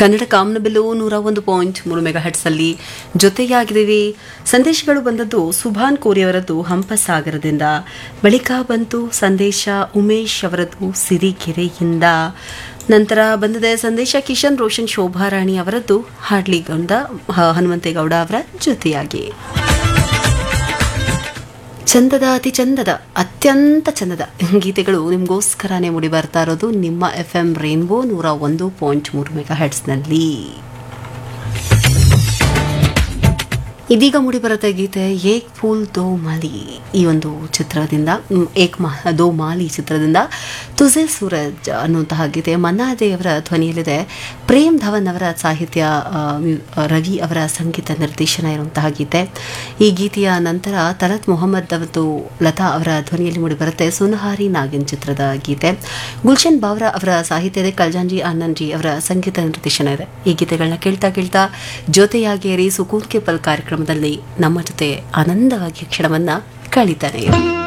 ಕನ್ನಡ ಕಾಮನಬಿಲ್ಲು ನೂರ ಒಂದು ಪಾಯಿಂಟ್ ಮೂರು ಮೆಗಾ ಹಟ್ಸಲ್ಲಿ ಜೊತೆಯಾಗಿದ್ದೀವಿ ಸಂದೇಶಗಳು ಬಂದದ್ದು ಸುಭಾನ್ ಕೋರಿಯವರದ್ದು ಹಂಪಸಾಗರದಿಂದ ಬಳಿಕ ಬಂತು ಸಂದೇಶ ಉಮೇಶ್ ಅವರದ್ದು ಸಿರಿಕೆರೆಯಿಂದ ನಂತರ ಬಂದಿದೆ ಸಂದೇಶ ಕಿಶನ್ ರೋಷನ್ ಶೋಭಾರಾಣಿ ಅವರದ್ದು ಹಾಡ್ಲಿಗೌಡ ಹ- ಹನುಮಂತೇಗೌಡ ಅವರ ಜೊತೆಯಾಗಿ ಚಂದದ ಅತಿ ಚಂದದ ಅತ್ಯಂತ ಚಂದದ ಗೀತೆಗಳು ನಿಮಗೋಸ್ಕರನೇ ಮೂಡಿ ಬರ್ತಾ ಇರೋದು ನಿಮ್ಮ ಎಫ್ ಎಂ ರೇನ್ಬೋ ನೂರ ಒಂದು ಪಾಯಿಂಟ್ ಮೂರು ಮೆಗಾ ಹೆಡ್ಸ್ನಲ್ಲಿ ಇದೀಗ ಮೂಡಿ ಬರುತ್ತೆ ಗೀತೆ ಏಕ್ ಫೂಲ್ ದೋ ಮಾಲಿ ಈ ಒಂದು ಚಿತ್ರದಿಂದ ಮ್, ಏಕ್ ಮಾ ದೋ ಮಾಲಿ ಚಿತ್ರದಿಂದ ತುಜೆ ಸೂರಜ್ ಅನ್ನುವಂತಹ ಗೀತೆ ಮನ್ನಾದೆ ಅವರ ಧ್ವನಿಯಲ್ಲಿದೆ ಪ್ರೇಮ್ ಧವನ್ ಅವರ ಸಾಹಿತ್ಯ ಆ, ಮ್ಯು- ರವಿ ಅವರ ಸಂಗೀತ ನಿರ್ದೇಶನ ಇರುವಂತಹ ಗೀತೆ ಈ ಗೀತೆಯ ನಂತರ ತಲತ್ ಮೊಹಮ್ಮದ್ ಮತ್ತು ಲತಾ ಅವರ ಧ್ವನಿಯಲ್ಲಿ ಮೂಡಿ ಬರುತ್ತೆ ಸುನಹಾರಿ ನಾಗಿನ್ ಚಿತ್ರದ ಗೀತೆ ಗುಲ್ಶನ್ ಬಾವ್ರಾ ಅವರ ಸಾಹಿತ್ಯದ ಕಲ್ಜಾಂಜಿ ಆನಂದ್ಜಿ ಅವರ ಸಂಗೀತ ನಿರ್ದೇಶನ ಇದೆ ಈ ಗೀತೆಗಳನ್ನ ಕೇಳ್ತಾ ಕೇಳ್ತಾ ಜೊತೆಯಾಗೇರಿ ಸುಕೂನ್ ಕೆ ಪಲ್ ಕಾರ್ಯಕ್ರಮದಲ್ಲಿ ನಮ್ಮ ಜೊತೆ ಆನಂದವಾಗಿ ಕ್ಷಣವನ್ನ ಕಳೀತಾನೆ ಇರಿ.